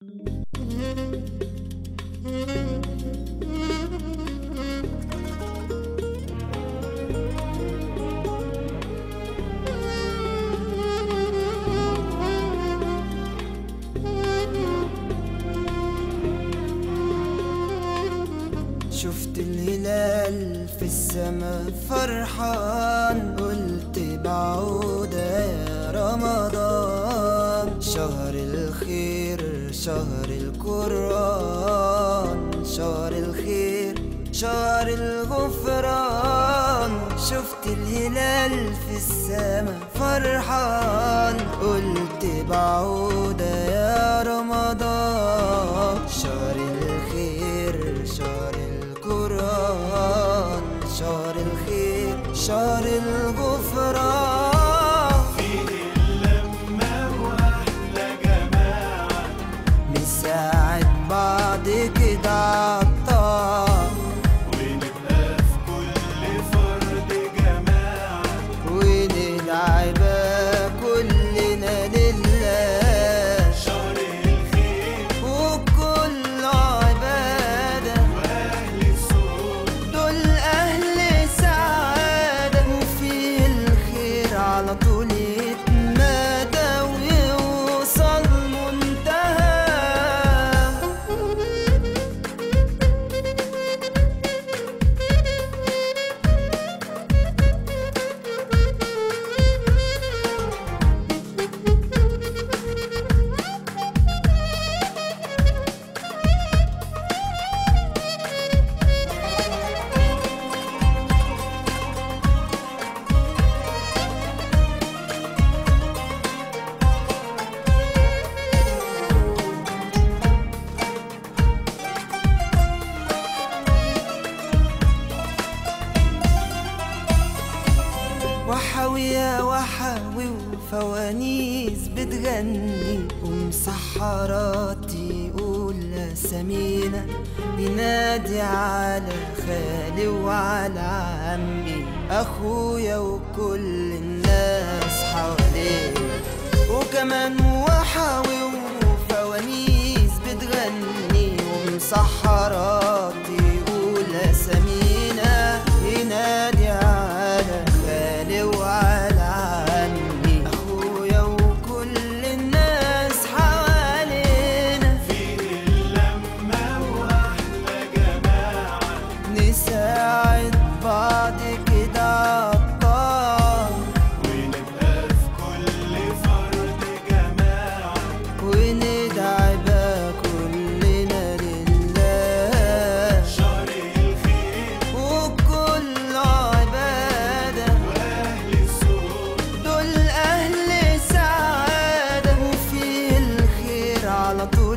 شفت الهلال في السما فرحان قلت بعودة يا رمضان شهر الخير شهر القرآن شهر الخير شهر الغفران شفت الهلال في السما فرحان قلت بعودة يا رمضان شهر الخير شهر القرآن شهر الخير شهر الغفران فيه اللمة وأحلى جماعة نساعد بعض كده عالطاعة ونبقى في كل فرد جماعة وندعي بقى كلنا لله شهر الخير وكل عبادة وأهل السوق دول أهل سعادة وفي الخير على طول يتمادى ويوصل منتهى وحوي يا وحوي وفوانيس بتغني ومسحراتي يقول سمينة بينادي على خالي وعلى عمي أخويا وكل الناس حوالينا وكمان وحوي وفوانيس بتغني ومسحراتي يقول سمينة ينادي على خالي وعلى عمي أخويا وكل الناس حوالينا فيه اللمة وأحلى جماعة نساعد بعض كده عالطاعة ونبقى في كل فرد جماعة وندعي بقى كلنا لله شهر الخير وكل عبادة وأهل السوق دول أهل سعادة وفي الخير على طول